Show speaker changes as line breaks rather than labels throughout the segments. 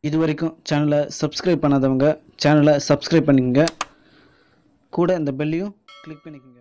இது வரைக்கும் சேனலை சப்ஸ்கிரைப் பண்ணாதவங்க சேனலை சப்ஸ்கிரைப் பண்ணிக்கங்க கூட இந்த பெல்லையும் கிளிக் பண்ணிக்கோங்க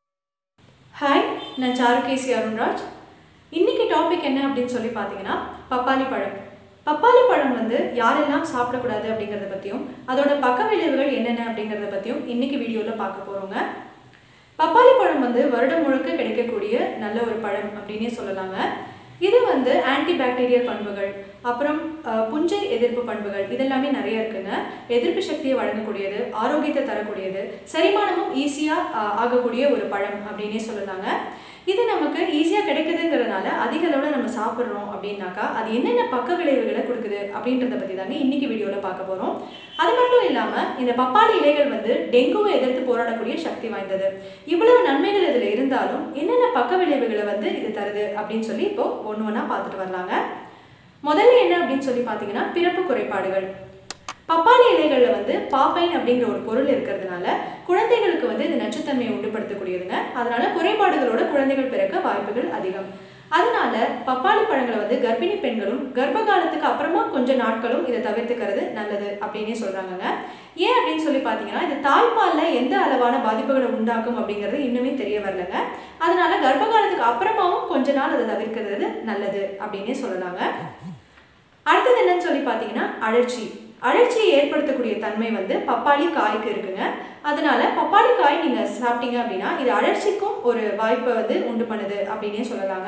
ஹாய் நான் சாருகேசி அருண்ராஜ் இன்னைக்கு டாபிக் என்ன அப்படின்னு சொல்லி பார்த்தீங்கன்னா பப்பாளி பழம் பப்பாளி பழம் வந்து யாரெல்லாம் சாப்பிடக்கூடாது அப்படிங்கிறத பற்றியும் அதோட பக்க விளைவுகள் என்னென்ன அப்படிங்கிறத பற்றியும் இன்னைக்கு வீடியோவில் பார்க்க போகிறோங்க பப்பாளி பழம் வந்து வருடம் முழுக்க கிடைக்கக்கூடிய நல்ல ஒரு பழம் அப்படின்னே சொல்லலாங்க இது வந்து ஆன்டி பாக்டீரியல் பண்புகள் அப்புறம் அஹ், புஞ்சை எதிர்ப்பு பண்புகள் இதெல்லாமே நிறைய இருக்குங்க எதிர்ப்பு சக்தியை வழங்கக்கூடியது ஆரோக்கியத்தை தரக்கூடியது செரிமானமும் ஈஸியாக ஆகக்கூடிய ஒரு பழம் அப்படின்னே சொல்லலாங்க இது நமக்கு ஈஸியாக கிடைக்குதுங்கிறதுனால அதிக அளவில் நம்ம சாப்பிட்றோம் அப்படின்னாக்கா அது என்னென்ன பக்க விளைவுகளை கொடுக்குது அப்படின்றத பற்றி தாங்க இன்னைக்கு வீடியோவில் பார்க்க போகிறோம் அது மட்டும் இல்லாமல் இந்த பப்பாளி இலைகள் வந்து டெங்குவை எதிர்த்து போராடக்கூடிய சக்தி வாய்ந்தது இவ்வளவு நன்மைகள் இதில் இருந்தாலும் என்னென்ன பக்க விளைவுகளை வந்து இது தருது அப்படின்னு சொல்லி இப்போ ஒன்று ஒன்றா பார்த்துட்டு வரலாங்க முதல்ல என்ன அப்படின்னு சொல்லி பார்த்தீங்கன்னா பிறப்பு குறைபாடுகள் பப்பாளி இலைகளில் வந்து பாப்பைன் அப்படிங்கிற ஒரு பொருள் இருக்கிறதுனால குழந்தைகளுக்கு வந்து இது நச்சுத்தன்மையை உண்டுபடுத்தக்கூடியதுங்க அதனால குறைபாடுகளோட குழந்தைகள் பிறக்க வாய்ப்புகள் அதிகம் அதனால பப்பாளி பழங்களை வந்து கர்ப்பிணி பெண்களும் கர்ப்ப காலத்துக்கு அப்புறமா கொஞ்ச நாட்களும் இதை தவிர்த்துக்கிறது நல்லது அப்படின்னே சொல்றாங்கங்க ஏன் அப்படின்னு சொல்லி பார்த்தீங்கன்னா இது தாய்ப்பாலில் எந்த அளவான பாதிப்புகளை உண்டாக்கும் அப்படிங்கிறது இன்னுமே தெரிய வரலங்க அதனால கர்ப்ப காலத்துக்கு அப்புறமாவும் கொஞ்ச நாள் அதை தவிர்க்கிறது நல்லது அப்படின்னே சொல்லலாங்க அடுத்தது என்னன்னு சொல்லி பார்த்தீங்கன்னா அழற்சி அழற்சியை ஏற்படுத்தக்கூடிய தன்மை வந்து பப்பாளி காய்க்கு இருக்குங்க அதனால பப்பாளி காய் நீங்கள் சாப்பிட்டீங்க அப்படின்னா இது அழற்சிக்கும் ஒரு வாய்ப்பை வந்து உண்டு பண்ணுது அப்படின்னே சொல்லலாங்க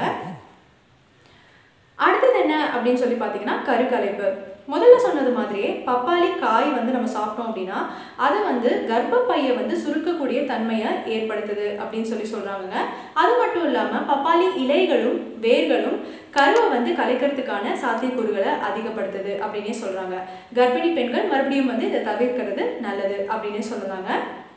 அடுத்தது என்ன அப்படின்னு சொல்லி பார்த்தீங்கன்னா கருக்கலைப்பு முதல்ல சொன்னது மாதிரியே பப்பாளி காய் வந்து நம்ம சாப்பிட்டோம் அப்படின்னா அது வந்து கர்ப்பப்பையை வந்து சுருக்கக்கூடிய தன்மையை ஏற்படுத்துது அப்படின்னு சொல்லி சொல்கிறாங்கங்க அது மட்டும் இல்லாமல் பப்பாளி இலைகளும் வேர்களும் கருவை வந்து கலைக்கிறதுக்கான சாத்தியக்கூறுகளை அதிகப்படுத்துது அப்படின்னே சொல்கிறாங்க கர்ப்பிணி பெண்கள் மறுபடியும் வந்து இதை தவிர்க்கிறது நல்லது அப்படின்னே சொல்லுறாங்க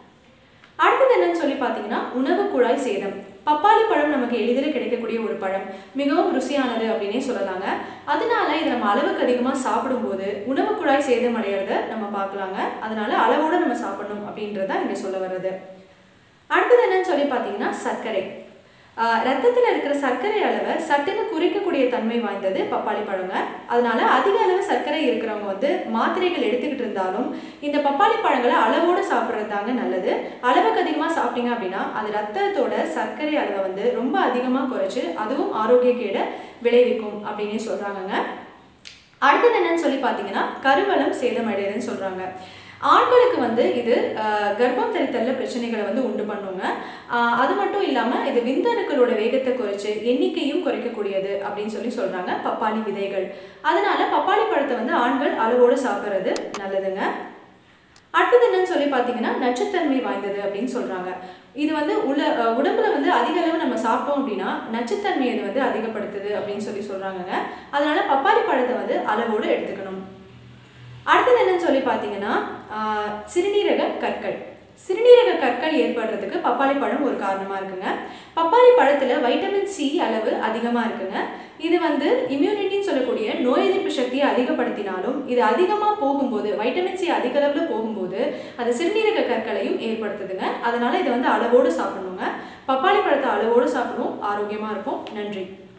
அடுத்தது என்னன்னு சொல்லி பார்த்தீங்கன்னா உணவு குழாய் சேதம் பப்பாளி பழம் நமக்கு எளிதில் கிடைக்கக்கூடிய ஒரு பழம் மிகவும் ருசியானது அப்படின்னே சொல்லலாங்க அதனால இதை நம்ம அளவுக்கு அதிகமாக சாப்பிடும்போது உணவு குழாய் சேதம் அடையிறத நம்ம பார்க்கலாங்க அதனால அளவோட நம்ம சாப்பிடணும் அப்படின்றத இங்கே சொல்ல வர்றது அடுத்தது என்னன்னு சொல்லி பார்த்தீங்கன்னா சர்க்கரை ஆஹ் ரத்தத்துல இருக்கிற சர்க்கரை அளவை சட்டுன்னு குறைக்கக்கூடிய தன்மை வாய்ந்தது பப்பாளி பழங்க அதனால அதிக அளவு சர்க்கரை இருக்கிறவங்க வந்து மாத்திரைகள் எடுத்துக்கிட்டு இருந்தாலும் இந்த பப்பாளி பழங்களை அளவோடு சாப்பிட்றது தாங்க நல்லது அளவுக்கு அதிகமாக சாப்பிட்டீங்க அப்படின்னா அது ரத்தத்தோட சர்க்கரை அளவை வந்து ரொம்ப அதிகமாக குறைச்சு அதுவும் ஆரோக்கிய கேடை விளைவிக்கும் அப்படின்னே சொல்றாங்கங்க அடுத்தது என்னன்னு சொல்லி பார்த்தீங்கன்னா கருவளம் சேதமடையுதுன்னு சொல்றாங்க ஆண்களுக்கு வந்து இது ஆஹ், கர்ப்பம் தரித்தல்ல பிரச்சனைகளை வந்து உண்டு பண்ணுங்க ஆஹ், அது மட்டும் இல்லாமல் இது விந்தணுக்களோட வேகத்தை குறைச்சு எண்ணிக்கையும் குறைக்கக்கூடியது அப்படின்னு சொல்லி சொல்றாங்க பப்பாளி விதைகள் அதனால பப்பாளி பழத்தை வந்து ஆண்கள் அளவோடு சாப்பிட்றது நல்லதுங்க அடுத்தது என்னன்னு சொல்லி பார்த்தீங்கன்னா நச்சுத்தன்மை வாய்ந்தது அப்படின்னு சொல்றாங்க இது வந்து உல அஹ் உடம்புல வந்து அதிக அளவு நம்ம சாப்பிட்டோம் அப்படின்னா நச்சுத்தன்மையை இது வந்து அதிகப்படுத்துது அப்படின்னு சொல்லி சொல்றாங்கங்க அதனால பப்பாளி பழத்தை வந்து அளவோடு எடுத்துக்கணும் அடுத்தது என்னன்னு சொல்லி பார்த்தீங்கன்னா ஆஹ், சிறுநீரக கற்கள் சிறுநீரக கற்கள் ஏற்படுறதுக்கு பப்பாளி பழம் ஒரு காரணமாக இருக்குங்க பப்பாளி பழத்தில் வைட்டமின் சி அளவு அதிகமாக இருக்குங்க இது வந்து இம்யூனிட்டின்னு சொல்லக்கூடிய நோய் எதிர்ப்பு சக்தியை அதிகப்படுத்தினாலும் இது அதிகமாக போகும்போது வைட்டமின் சி அதிக அளவில் போகும்போது அது சிறுநீரக கற்களையும் ஏற்படுத்துதுங்க அதனால இதை வந்து அளவோடு சாப்பிடணுங்க பப்பாளி பழத்தை அளவோடு சாப்பிடுவோம் ஆரோக்கியமாக இருப்போம் நன்றி